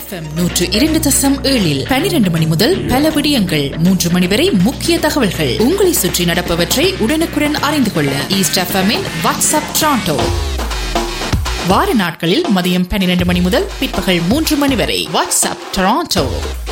FM நூற்று இரண்டு தசம் ஏழில் பனிரெண்டு மணி முதல் பல விடயங்கள் மூன்று மணி வரை முக்கிய தகவல்கள் உங்களை சுற்றி நடப்பவற்றை உடனுக்குடன் அறிந்து கொள்ள ஈஸ்ட் எஃப்எம்மின் வாட்ஸ்அப் ட்ராண்டோ வார நாட்களில் மதியம் பன்னிரண்டு மணி முதல் பிற்பகல் மூன்று மணி வரை வாட்ஸ்அப் டொராண்டோ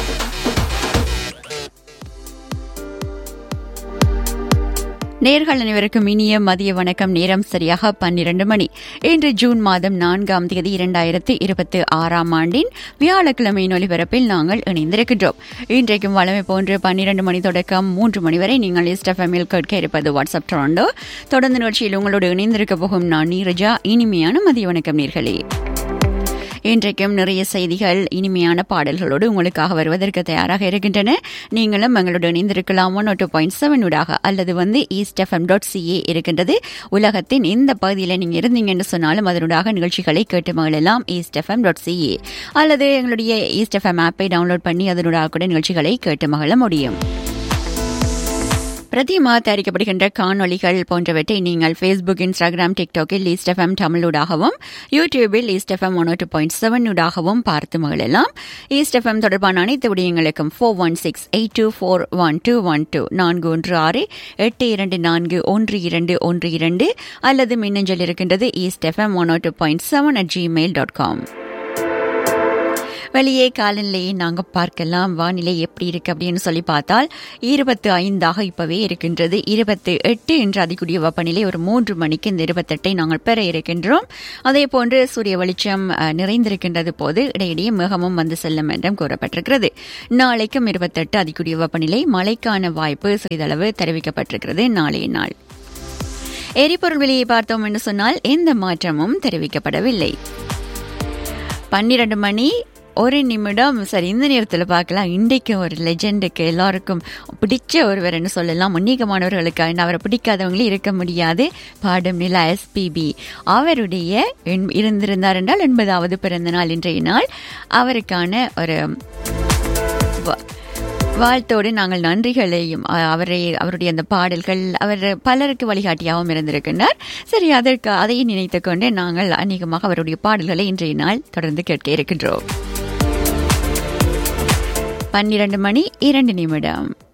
நேர்கள் அனைவருக்கும் இனிய மதிய வணக்கம் நேரம் சரியாக பன்னிரண்டு மணி இன்று ஜூன் மாதம் நான்காம் தேதி இரண்டாயிரத்தி இருபத்தி ஆறாம் ஆண்டின் வியாழக்கிழமையின் ஒலிபரப்பில் நாங்கள் இணைந்திருக்கின்றோம் இன்றைக்கும் வளமை போன்று பன்னிரண்டு மணி தொடக்கம் மூன்று மணி வரை நீங்கள் இஸ்டஃபமில் கேட்க இருப்பது வாட்ஸ்அப் டொரண்டோ தொடர்ந்து நிகழ்ச்சியில் உங்களோடு இணைந்திருக்க போகும் நான் நீரஜா இனிமையான மதிய வணக்கம் நேர்களே இன்றைக்கும் நிறைய செய்திகள் இனிமையான பாடல்களோடு உங்களுக்காக வருவதற்கு தயாராக இருக்கின்றன நீங்களும் எங்களோடு இணைந்திருக்கலாம் ஒன் டூ பாயிண்ட் செவன் ஊடாக அல்லது வந்து ஈஸ்ட் எஃப்எம் டாட் சிஏ இருக்கின்றது உலகத்தின் எந்த பகுதியில் நீங்கள் இருந்தீங்கன்னு சொன்னாலும் அதனூடாக நிகழ்ச்சிகளை கேட்டு மகளெல்லாம் ஈஸ்ட் எஃப்எம் டாட் சிஏ அல்லது எங்களுடைய ஈஸ்ட் எஃப்எம் ஆப்பை டவுன்லோட் பண்ணி அதனூடாக கூட நிகழ்ச்சிகளை கேட்டு மகள முடியும் பிரதிமா தயாரிக்கப்படுகின்ற காணொலிகள் போன்றவற்றை நீங்கள் ஃபேஸ்புக் இன்ஸ்டாகிராம் டிக்டாக்கில் லீஸ்ட் எஃப்எம் தமிழூடாகவும் யூடியூபில் East FM one two point seven ஊடாகவும் பார்த்து மகிழலாம் ஈஸ்ட் எஃப்எம் தொடர்பான அனைத்து விடயங்களுக்கும் four one six eight two four one two one two நான்கு ஒன்று ஆறு எட்டு இரண்டு நான்கு ஒன்று இரண்டு ஒன்று இரண்டு அல்லது மின்னஞ்சல் இருக்கின்றது East FM one two point seven at Gmail dot com வெளியே காலநிலையை நாங்கள் பார்க்கலாம் வானிலை எப்படி இருக்கு அப்படின்னு சொல்லி பார்த்தால் இருபத்தி ஐந்தாக இப்பவே இருக்கின்றது இருபத்தி எட்டு என்று அதிகூடிய வெப்பநிலை ஒரு மூன்று மணிக்கு இந்த இருபத்தெட்டை நாங்கள் பெற இருக்கின்றோம் அதே போன்று சூரிய வெளிச்சம் நிறைந்திருக்கின்றது போது இடையிடையே மிகமும் வந்து செல்லும் என்றும் கூறப்பட்டிருக்கிறது நாளைக்கும் இருபத்தெட்டு அதிகூடிய வெப்பநிலை மழைக்கான வாய்ப்பு சிறிதளவு தெரிவிக்கப்பட்டிருக்கிறது நாளைய நாள் எரிபொருள் விலையை பார்த்தோம் என்று சொன்னால் எந்த மாற்றமும் தெரிவிக்கப்படவில்லை பன்னிரண்டு மணி ஒரு நிமிடம் சரி இந்த நேரத்தில் பார்க்கலாம் இன்றைக்கு ஒரு லெஜெண்டுக்கு எல்லாருக்கும் பிடிச்ச ஒருவர்னு சொல்லலாம் முன்னீகமானவர்களுக்கு அவரை பிடிக்காதவங்களே இருக்க முடியாது பாடும் நிலா எஸ்பிபி அவருடைய இருந்திருந்தார் என்றால் எண்பதாவது பிறந்த நாள் இன்றைய நாள் அவருக்கான ஒரு வாழ்த்தோடு நாங்கள் நன்றிகளையும் அவரை அவருடைய அந்த பாடல்கள் அவர் பலருக்கு வழிகாட்டியாகவும் இருந்திருக்கின்றார் சரி அதற்கு அதையும் நினைத்து கொண்டு நாங்கள் அநேகமாக அவருடைய பாடல்களை இன்றைய நாள் தொடர்ந்து கேட்க இருக்கின்றோம் பன்னிரண்டு மணி இரண்டு நிமிடம்